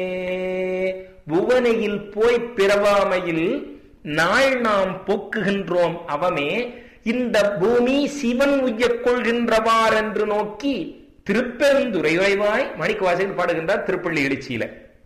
புவனையில் போய் பிறவாமையில் நாள் நாம் போக்குகின்றோம் அவமே இந்த பூமி சிவன் உய்யக் கொள்கின்றவார் என்று நோக்கி திருப்பெருந்துரை உறைவாய் மணிக்கவாசகர் பாடுகின்றார் திருப்பள்ளி எழுச்சியில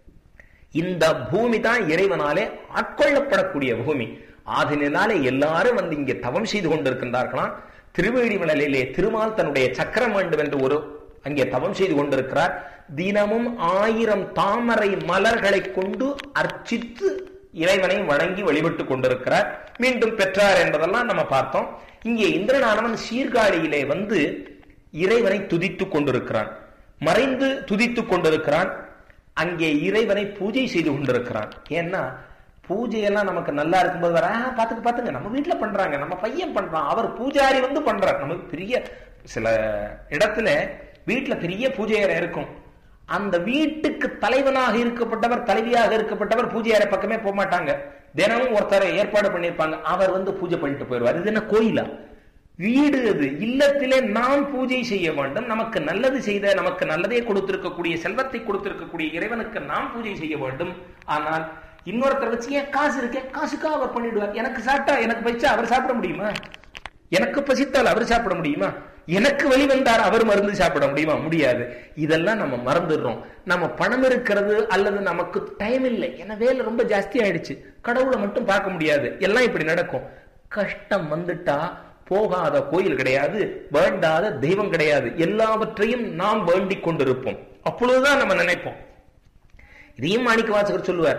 இந்த பூமி தான் இறைவனாலே ஆட்கொள்ளப்படக்கூடிய பூமி ஆதினாலே எல்லாரும் வந்து இங்கே தவம் செய்து கொண்டிருக்கின்றார்களாம் திருவேழிமலையிலே திருமால் தன்னுடைய சக்கரம் வேண்டும் என்று ஒரு அங்கே தவம் செய்து கொண்டிருக்கிறார் தினமும் ஆயிரம் தாமரை மலர்களை கொண்டு அர்ச்சித்து இறைவனை வணங்கி வழிபட்டுக் கொண்டிருக்கிறார் மீண்டும் பெற்றார் என்பதெல்லாம் நம்ம பார்த்தோம் இங்கே இந்திரனானவன் சீர்காழியிலே வந்து இறைவனை துதித்துக் கொண்டிருக்கிறான் மறைந்து துதித்துக் கொண்டிருக்கிறான் அங்கே இறைவனை பூஜை செய்து கொண்டிருக்கிறான் ஏன்னா பூஜையெல்லாம் நமக்கு நல்லா இருக்கும்போது வர "ஆ, பாத்துக்க பாத்துங்க நம்ம வீட்டுல பண்றாங்க நம்ம பையன் பண்றான் அவர் பூஜாரி வந்து பண்றார் நமக்கு பெரிய சில இடத்துல வீட்டுல பெரிய பூஜை அறை இருக்கும் அந்த வீட்டுக்கு தலைவனாக இருக்கப்பட்டவர் தலைவியாக இருக்கப்பட்டவர் பூஜை அறை பக்கமே போக மாட்டாங்க தினமும் ஒருத்தரை ஏற்பாடு பண்ணியிருப்பாங்க அவர் வந்து பூஜை பண்ணிட்டு போயிடுவார் இது என்ன கோயிலா வீடு அது இல்லத்திலே நாம் பூஜை செய்ய வேண்டும் நமக்கு நல்லது செய்த நமக்கு நல்லதே கொடுத்திருக்கக்கூடிய செல்வத்தை கொடுத்திருக்கக்கூடிய இறைவனுக்கு நாம் பூஜை செய்ய வேண்டும் ஆனால் இன்னொருத்தர் வச்சு ஏன் காசு இருக்கே காசுக்கா அவர் பண்ணிடுவார் எனக்கு சாப்பிட்டா எனக்கு பசிச்சா அவர் சாப்பிட முடியுமா எனக்கு பசித்தால் அவர் சாப்பிட முடியுமா எனக்கு வழி வந்தார் அவர் மருந்து சாப்பிட முடியுமா முடியாது இதெல்லாம் நம்ம மறந்துடுறோம் நம்ம பணம் இருக்கிறது அல்லது நமக்கு டைம் இல்லை ஏன்னா வேலை ரொம்ப ஜாஸ்தி ஆயிடுச்சு கடவுளை மட்டும் பார்க்க முடியாது எல்லாம் இப்படி நடக்கும் கஷ்டம் வந்துட்டா போகாத கோயில் கிடையாது வேண்டாத தெய்வம் கிடையாது எல்லாவற்றையும் நாம் வேண்டிக் கொண்டிருப்போம் அப்பொழுதுதான் நம்ம நினைப்போம் இதையும் மாணிக்க வாசகர் சொல்லுவார்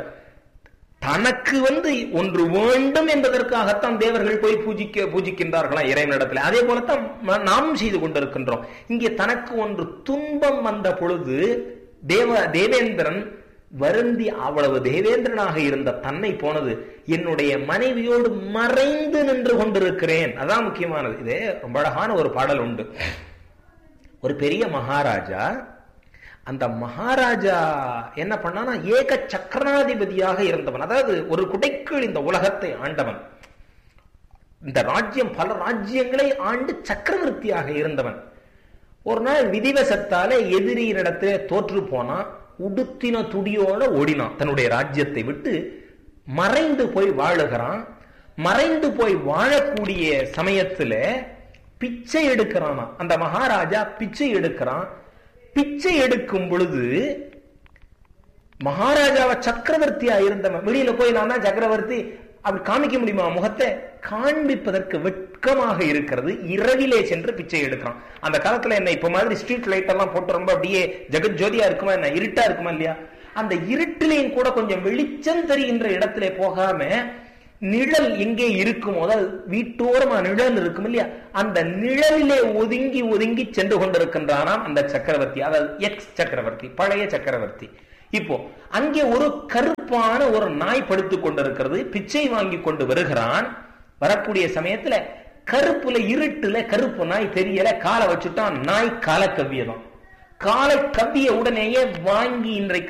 தனக்கு வந்து ஒன்று வேண்டும் என்பதற்காகத்தான் தேவர்கள் போய் பூஜிக்க பூஜிக்கின்றார்களாம் இறைவனிடத்துல அதே போலத்தான் ம- நாமும் செய்து கொண்டிருக்கின்றோம் இங்கே தனக்கு ஒன்று துன்பம் வந்த பொழுது தேவ தேவேந்திரன் வருந்தி அவ்வளவு தேவேந்திரனாக இருந்த தன்னை போனது என்னுடைய மனைவியோடு மறைந்து நின்று கொண்டிருக்கிறேன் அதான் முக்கியமானது இதே ரொம்ப அழகான ஒரு பாடல் உண்டு ஒரு பெரிய மகாராஜா அந்த மகாராஜா என்ன பண்ணானா ஏக சக்கராதிபதியாக இருந்தவன் அதாவது ஒரு குடைக்குள் இந்த உலகத்தை ஆண்டவன் இந்த ராஜ்யம் பல ராஜ்யங்களை ஆண்டு சக்கரவர்த்தியாக இருந்தவன் ஒரு நாள் விதிவசத்தால எதிரியினிடத்துல தோற்று போனா உடுத்தின துடியோட ஓடினான் தன்னுடைய ராஜ்யத்தை விட்டு மறைந்து போய் வாழுகிறான் மறைந்து போய் வாழக்கூடிய சமயத்துல பிச்சை எடுக்கிறானா அந்த மகாராஜா பிச்சை எடுக்கிறான் பிச்சை எடுக்கும் பொழுது மகாராஜாவை சக்கரவர்த்தியா இருந்தவன் வெளியில போய் நான் தான் சக்கரவர்த்தி அப்படி காமிக்க முடியுமா முகத்தை காண்பிப்பதற்கு வெட்கமாக இருக்கிறது இரவிலே சென்று பிச்சை எடுக்கிறான் அந்த காலத்துல என்ன இப்ப மாதிரி ஸ்ட்ரீட் லைட் எல்லாம் போட்டு ரொம்ப அப்படியே ஜெகத் ஜோதியா இருக்குமா என்ன இருட்டா இருக்குமா இல்லையா அந்த இருட்டிலையும் கூட கொஞ்சம் வெளிச்சம் தெரிகின்ற இடத்திலே போகாம நிழல் எங்கே இருக்குமோ அதாவது வீட்டோரமா நிழல் இருக்கும் இல்லையா அந்த நிழலிலே ஒதுங்கி ஒதுங்கி சென்று கொண்டிருக்கின்றானாம் அந்த சக்கரவர்த்தி அதாவது எக்ஸ் சக்கரவர்த்தி பழைய சக்கரவர்த்தி இப்போ அங்கே ஒரு கருப்பான ஒரு நாய் படுத்துக் கொண்டிருக்கிறது பிச்சை வாங்கி கொண்டு வருகிறான் வரக்கூடிய சமயத்துல கருப்புல இருட்டுல கருப்பு நாய் தெரியல காலை வச்சுட்டான் நாய் காலை கவ்வியதான் காலை கவ்விய உடனேயே வாங்கி இன்றைக்கு